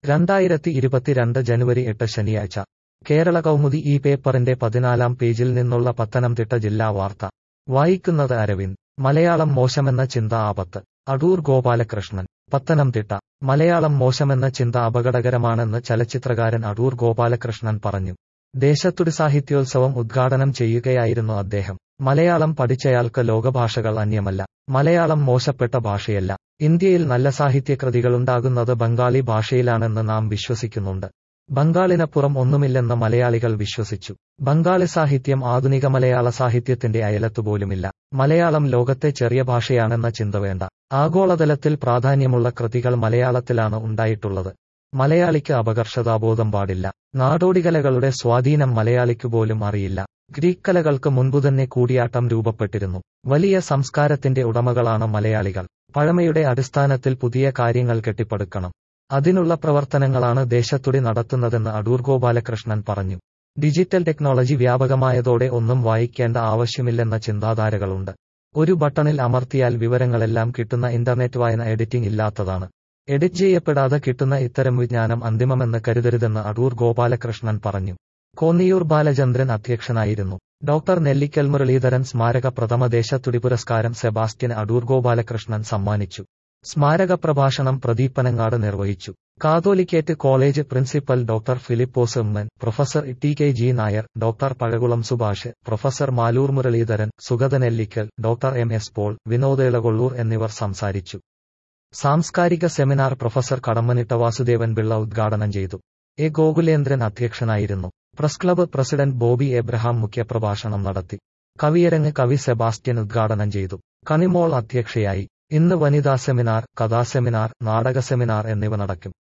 രണ്ടായിരത്തി ഇരുപത്തിരണ്ട് ജനുവരി എട്ട് ശനിയാഴ്ച കേരള കൗമുദി ഈ പേപ്പറിന്റെ പതിനാലാം പേജിൽ നിന്നുള്ള പത്തനംതിട്ട ജില്ലാ വാർത്ത വായിക്കുന്നത് അരവിന്ദ് മലയാളം മോശമെന്ന ചിന്ത ആപത്ത് അടൂർ ഗോപാലകൃഷ്ണൻ പത്തനംതിട്ട മലയാളം മോശമെന്ന ചിന്ത അപകടകരമാണെന്ന് ചലച്ചിത്രകാരൻ അടൂർ ഗോപാലകൃഷ്ണൻ പറഞ്ഞു ദേശത്തുടി സാഹിത്യോത്സവം ഉദ്ഘാടനം ചെയ്യുകയായിരുന്നു അദ്ദേഹം മലയാളം പഠിച്ചയാൾക്ക് ലോകഭാഷകൾ അന്യമല്ല മലയാളം മോശപ്പെട്ട ഭാഷയല്ല ഇന്ത്യയിൽ നല്ല സാഹിത്യകൃതികളുണ്ടാകുന്നത് ബംഗാളി ഭാഷയിലാണെന്ന് നാം വിശ്വസിക്കുന്നുണ്ട് ബംഗാളിനപ്പുറം ഒന്നുമില്ലെന്ന് മലയാളികൾ വിശ്വസിച്ചു ബംഗാളി സാഹിത്യം ആധുനിക മലയാള സാഹിത്യത്തിന്റെ അയലത്തുപോലുമില്ല മലയാളം ലോകത്തെ ചെറിയ ഭാഷയാണെന്ന ചിന്ത വേണ്ട ആഗോളതലത്തിൽ പ്രാധാന്യമുള്ള കൃതികൾ മലയാളത്തിലാണ് ഉണ്ടായിട്ടുള്ളത് മലയാളിക്ക് അപകർഷതാബോധം പാടില്ല നാടോടികലകളുടെ സ്വാധീനം മലയാളിക്ക് പോലും അറിയില്ല ഗ്രീക്ക് കലകൾക്ക് മുൻപുതന്നെ കൂടിയാട്ടം രൂപപ്പെട്ടിരുന്നു വലിയ സംസ്കാരത്തിന്റെ ഉടമകളാണ് മലയാളികൾ പഴമയുടെ അടിസ്ഥാനത്തിൽ പുതിയ കാര്യങ്ങൾ കെട്ടിപ്പടുക്കണം അതിനുള്ള പ്രവർത്തനങ്ങളാണ് ദേശത്തുടി നടത്തുന്നതെന്ന് അടൂർ ഗോപാലകൃഷ്ണൻ പറഞ്ഞു ഡിജിറ്റൽ ടെക്നോളജി വ്യാപകമായതോടെ ഒന്നും വായിക്കേണ്ട ആവശ്യമില്ലെന്ന ചിന്താധാരകളുണ്ട് ഒരു ബട്ടണിൽ അമർത്തിയാൽ വിവരങ്ങളെല്ലാം കിട്ടുന്ന ഇന്റർനെറ്റ് വായന എഡിറ്റിംഗ് ഇല്ലാത്തതാണ് എഡിറ്റ് ചെയ്യപ്പെടാതെ കിട്ടുന്ന ഇത്തരം വിജ്ഞാനം അന്തിമമെന്ന് കരുതരുതെന്ന് അടൂർ ഗോപാലകൃഷ്ണൻ പറഞ്ഞു കോന്നിയൂർ ബാലചന്ദ്രൻ അധ്യക്ഷനായിരുന്നു ഡോക്ടർ നെല്ലിക്കൽ മുരളീധരൻ സ്മാരക പ്രഥമ ദേശത്തുടി പുരസ്കാരം സെബാസ്റ്റ്യൻ അടൂർ ഗോപാലകൃഷ്ണൻ സമ്മാനിച്ചു സ്മാരക പ്രഭാഷണം പ്രദീപനങ്ങാട് നിർവഹിച്ചു catholicate college principal doctor Philipose Oommen professor T K G Nair doctor Pazhakulam Subhash professor Maloor Muraleedharan Sugatha Nellickal doctor M S Paul Vinod Elakollur എന്നിവർ സംസാരിച്ചു സാംസ്കാരിക സെമിനാർ പ്രൊഫസർ കടമ്മനിട്ട വാസുദേവൻ പിള്ള ഉദ്ഘാടനം ചെയ്തു എ ഗോകുലേന്ദ്രൻ അധ്യക്ഷനായിരുന്നു press club president Bobby Abraham മുഖ്യപ്രഭാഷണം നടത്തി കവിയരങ്ങ് കവി സെബാസ്റ്റ്യൻ ഉദ്ഘാടനം ചെയ്തു കണിമോൾ അധ്യക്ഷയായി ഇന്ന് വനിതാ സെമിനാർ കഥാ സെമിനാർ നാടക സെമിനാർ എന്നിവ നടക്കും